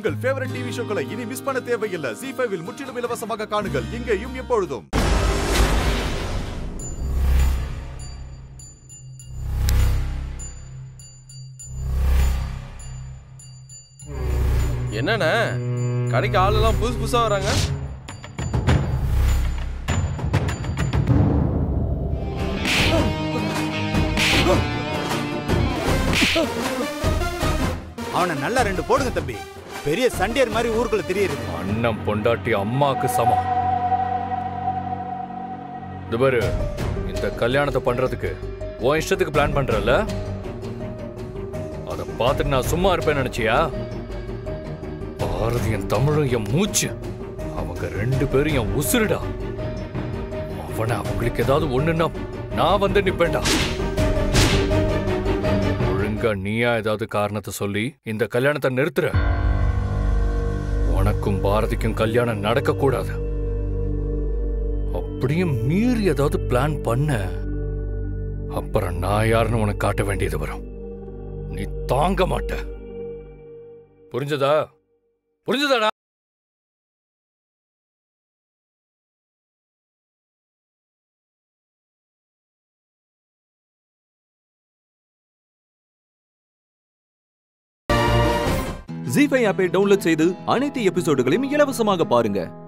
உங்கள் favourite TV ஷோக்களை இனி miss பண்ண தேவையில்லை ஜி ஃபைவில் முற்றிலும் இலவசமாக காணுங்கள் இங்கேயும் எப்பொழுதும் என்னண்ணே கடைக்கு ஆளெல்லாம் புதுசு புதுசா வராங்க அவனை நல்லா ரெண்டு போடுங்க தம்பி பெரிய சண்டியர் மாதிரி ஊருக்குள்ள தெரியுது அண்ணன் பொண்டாட்டி அம்மாக்கு சமம் இது பாரு இந்த கல்யாணத்தை பண்றதுக்கு உன் இஷ்டத்துக்கு பிளான் பண்றல அத பார்த்துட்டு நான் சும்மா இருப்பேன்னு நினைச்சியா பாரதி என் தமிழும் என் மூச்சு அவங்க ரெண்டு பேரும் என் உசுருடா அவனை அவங்களுக்கு ஏதாவது ஒண்ணுன்னா நான் வந்து நிப்பேன்டா ஒழுங்கா நீயா ஏதாவது காரணத்தை சொல்லி இந்த கல்யாணத்தை நிறுத்துற உனக்கும் பாரதிக்கும் கல்யாணம் நடக்க கூடாது அப்படியே மீறி ஏதாவது பிளான் பண்ண அப்புறம் நான் யாருன்னு உனக்கு காட்ட வேண்டியது வரும் நீ தாங்க மாட்ட புரிஞ்சதா புரிஞ்சதாடா ஜி ஃபைவ் ஆப்பை டவுன்லோட் செய்து அனைத்து எபிசோடுகளையும் இலவசமாக பாருங்க